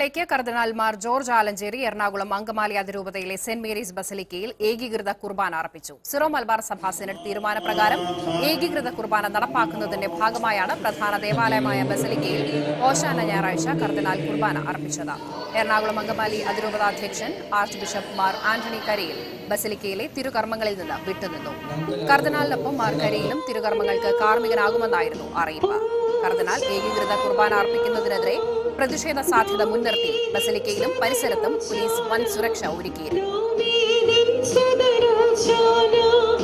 ബസിലിക്കയിലേക്ക് കർദിനാൾ മാർ ജോർജ് ആലഞ്ചേരി എറണാകുളം അങ്കമാലി അതിരൂപതയിലെ saint Mary's ബസിലിക്കയിൽ ഏകീകൃത കുർബാന അർപ്പിച്ചു സിറോ മലബാർ സഭാ സിനഡ് തീരുമാനപ്രകാരം ഏകീകൃത കുർബാന നടപ്പാക്കുന്നതിന്റെ ഭാഗമായാണ് പ്രധാന ദേവാലയമായ ബസിലിക്കയിൽ ഓശാന ഞായറാഴ്ച കർദിനാൾ കുർബാന അർപ്പിച്ചത് എറണാകുളം അങ്കമാലി അതിരൂപത അധ്യക്ഷൻ ആർച്ച് ബിഷപ്പ് മാർ ആന്റണി കരയിൽ ബസിലിക്കയിലെ തിരുകർമ്മങ്ങളിൽ നിന്ന് വിട്ടുനിന്നു കർദിനാളിനൊപ്പം മാർ കരയിലും തിരുകർമ്മങ്ങൾക്ക് കാർമ്മികനാകുമെന്നായിരുന്നു അറിയിപ്പ് കർദിനാൾ ഏകീകൃത കുർബാന അർപ്പിക്കുന്നതിനെതിരെ പ്രതിഷേധ സാധ്യത മുൻനിർത്തി ബസലിക്കയിലും പരിസരത്തും പോലീസ് വൻ സുരക്ഷ ഒരുക്കിയിരുന്നു സദരാജാന